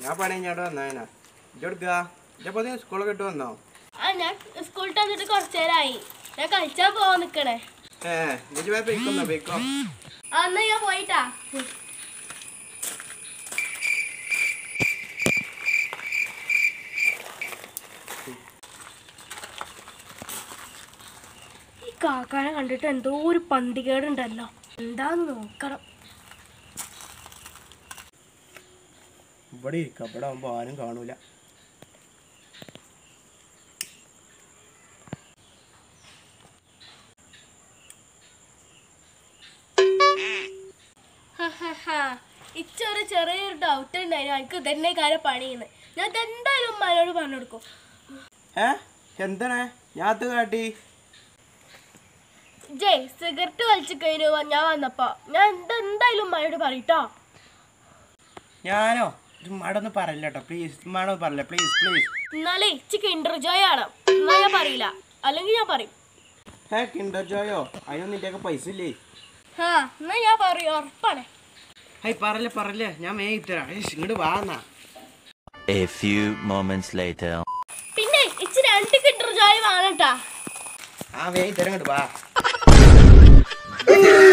ആ പണി ഇങ്ങോട്ട് വന്നേനാ ഇജെടുക്കുക ഇജപ്പോ നീ സ്കൂളൊക്കെ ഇട്ട് വന്നോ ആ ഞാൻ സ്കൂളിൽ വന്നിട്ട് കുറച്ചു നേരമായി ഞാൻ കളിച്ചാൻ പോവാൻ നിക്കണേ ഏ ഇജ് പോയി പെയ്ക്കൊന്നോ പെയ്ക്കോ ആ എന്നാ ഞാൻ പോയിട്ടാ ഈ കാക്കാനെ കണ്ടിട്ട് എന്തോ ഒരു പന്തികേടുണ്ടല്ലോ എന്താന്ന് നോക്കണം ഇവിടെ ഇരിക്കാം ഇവിടെ ആകുമ്പോ ആരും കാണൂല ഇച്ചൊരു ചെറിയൊരു ഡൗട്ട് ഉണ്ടായിരുന്നു എനിക്ക് ഇതന്നെ കാര്യം പണിയുന്നു ഞാൻ ഇതെന്തായാലും ഉമ്മാനോട് പറഞ്ഞു കൊടുക്കും ഏ എന്താണ് ഞാൻ അത് കാട്ടി ജയ് സിഗരറ്റ് വലിച്ചു കഴിഞ്ഞു ഞാൻ വന്നപ്പോ ഞാൻ എന്താ എന്തായാലും ഉമ്മാനോട് പറയട്ടോ ഞാനോ ഉമ്മാടൊന്നും പറയില്ല കേട്ടോ പ്ലീസ് ഉമ്മാടൊന്നും പറയില്ല പ്ലീസ് പ്ലീസ് എന്നാലേ ഇച്ച് കിൻഡർ ജോയ് ആണ് എന്നാ ഞാൻ പറയില്ല അല്ലെങ്കിൽ ഞാൻ പറയും ഏ കിണ്ടർ ജോയോ അതിനൊന്നും നിന്റെയൊക്കെ പൈസ ഇല്ലേ ആ എന്നാ ഞാൻ പറയും ഉറപ്പാണ് ഹൈ പറല്ലേ പറല്ലേ ഞാൻ മേ തരാം ഇങ്ങോട്ട് വാന്നാ A few moments later. പിന്നെ ഇച്ച് രണ്ട് കിൻഡർ ജോയ് വേണം കേട്ടാ ആ വേ തരാം ഇങ്ങോട്ട് വാ